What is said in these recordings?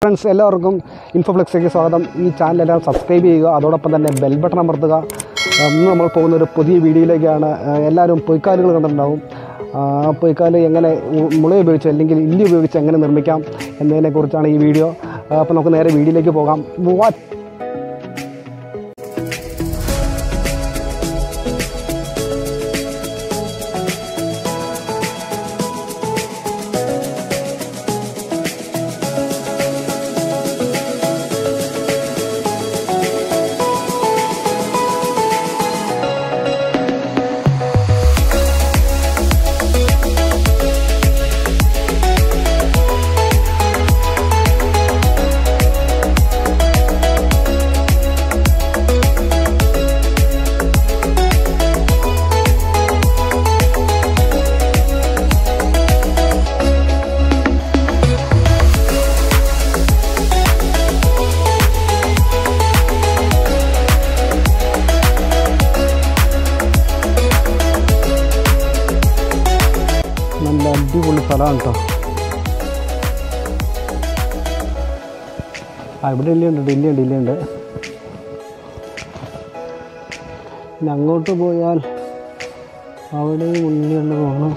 friends എല്ലാവർക്കും ഇൻഫോഫ്ലെക്സിലേക്ക് സ്വാഗതം ഈ ചാനൽ എല്ലാവരും സബ്സ്ക്രൈബ് ചെയ്യുക അതോടൊപ്പം തന്നെ ബെൽ ബട്ടൺ അമർത്തുക ആ, ഇന്ന് നമ്മൾ പോകുന്ന ഒരു പുതിയ വീഡിയോയിലേക്കാണ് ആ, എല്ലാവരും പൊയ്ക്കാലുകൾ കണ്ടിട്ടുണ്ടാവും ആ, പൊയ്ക്കാല് എങ്ങനെ ഉ- മുള ഉപയോഗിച്ച് അല്ലെങ്കിൽ ഇല്ലി ഉപയോഗിച്ച് എങ്ങനെ നിർമ്മിക്കാം എന്നതിനെക്കുറിച്ചാണ് ഈ വീഡിയോ അപ്പോൾ നമുക്ക് നേരെ വീഡിയോയിലേക്ക് പോകാം വാ നല്ല അടിപൊളി സ്ഥലമാണ് കേട്ടോ ആ ഇവിടെ ഇല്ലുണ്ട് ഇല്ലുണ്ട് ഇല്ലുണ്ട് പിന്നെ അങ്ങോട്ട് പോയാൽ അവിടെയും ഉള്ളിയുണ്ട് പോകണം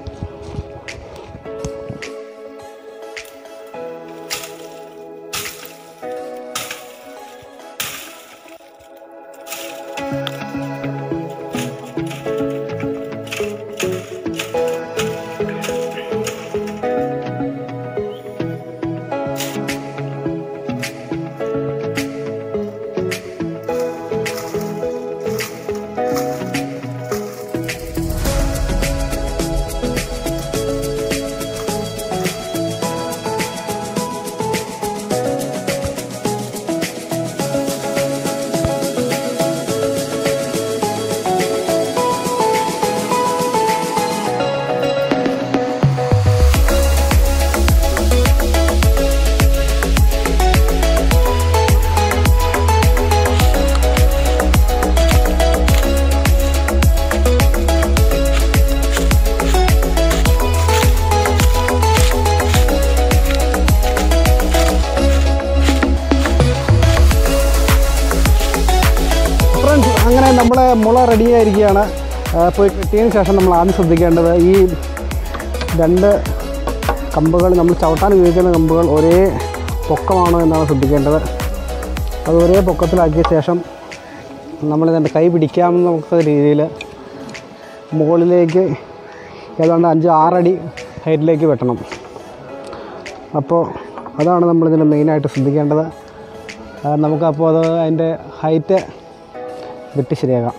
ഫ്രണ്ട്സ് അങ്ങനെ നമ്മളെ മുള റെഡി ആയിരിക്കുകയാണ് ആ, പോയി കിട്ടിയതിന് ശേഷം നമ്മൾ ആദ്യം ശ്രദ്ധിക്കേണ്ടത് ഈ രണ്ട് കമ്പുകൾ നമ്മൾ ചവിട്ടാൻ ഉപയോഗിക്കുന്ന കമ്പുകൾ ഒരേ പൊക്കമാണോ എന്നാണ് ശ്രദ്ധിക്കേണ്ടത് അത് ഒരേ പൊക്കത്തിലാക്കിയ ശേഷം നമ്മളിതിൻ്റെ കൈ പിടിക്കാമെന്ന് നമുക്ക് രീതിയിൽ മുകളിലേക്ക് ഏതാണ്ട് അഞ്ച് ആറടി ഹൈറ്റിലേക്ക് വെട്ടണം അപ്പോൾ അതാണ് നമ്മളിതിന് മെയിനായിട്ട് ശ്രദ്ധിക്കേണ്ടത് ആ, നമുക്കപ്പോൾ അത് അതിൻ്റെ ഹൈറ്റ് വെട്ടി ശരിയാക്കാം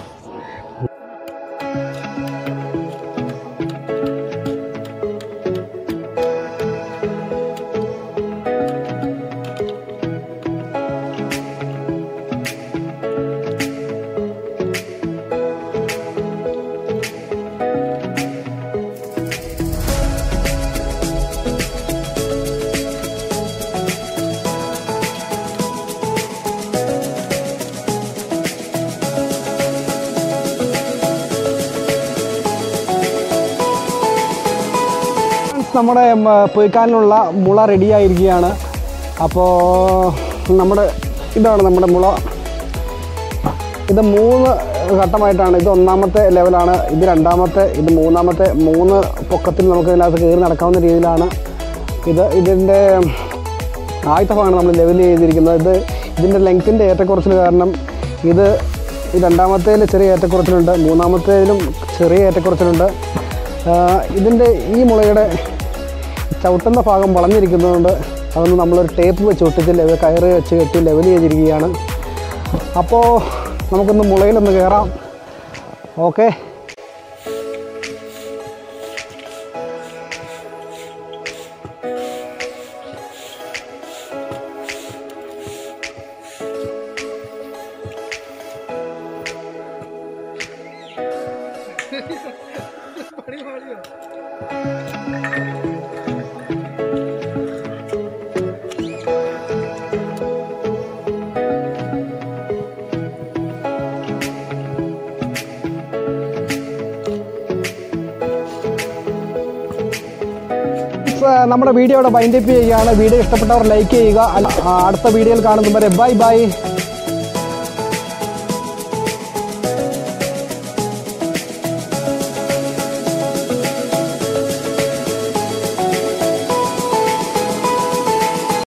നമ്മുടെ ഉം, പൊയ്ക്കാനുള്ള മുള റെഡിയായിരിക്കുകയാണ് അപ്പോൾ നമ്മുടെ ഇതാണ് നമ്മുടെ മുള ഇത് മൂന്ന് ഘട്ടമായിട്ടാണ് ഇത് ഒന്നാമത്തെ ലെവലാണ് ഇത് രണ്ടാമത്തെ ഇത് മൂന്നാമത്തെ മൂന്ന് പൊക്കത്തിൽ നമുക്ക് ഇതിനകത്ത് കയറി നടക്കാവുന്ന രീതിയിലാണ് ഇത് ഇതിൻ്റെ ആദ്യത്തെ ഭാഗമാണ് നമ്മൾ ലെവൽ ചെയ്തിരിക്കുന്നത് ഇത് ഇതിൻ്റെ ലെങ്ത്തിൻ്റെ ഏറ്റക്കുറച്ചിൽ കാരണം ഇത് ഈ രണ്ടാമത്തേൽ ചെറിയ ഏറ്റക്കുറച്ചിലുണ്ട് മൂന്നാമത്തേതിലും ചെറിയ ഏറ്റക്കുറച്ചിലുണ്ട് ഇതിൻ്റെ ഈ മുളയുടെ ചവിട്ടുന്ന ഭാഗം വളഞ്ഞിരിക്കുന്നതുകൊണ്ട് അതൊന്ന് നമ്മളൊരു ടേപ്പ് വെച്ച് ഒട്ടിച്ച് ലെവൽ കയറ് വെച്ച് കെട്ടി ലെവൽ ചെയ്തിരിക്കുകയാണ് അപ്പോൾ നമുക്കൊന്ന് മുളയിലൊന്ന് കയറാം ഓക്കെ ഫ്രണ്ട്സ് നമ്മുടെ വീഡിയോ ഇവിടെ വൈൻഡപ്പ് ചെയ്യുകയാണ് വീഡിയോ ഇഷ്ടപ്പെട്ടവർ ലൈക്ക് ചെയ്യുക അല്ല- ആ, അടുത്ത വീഡിയോയിൽ കാണുന്നവരെ ബൈ ബൈ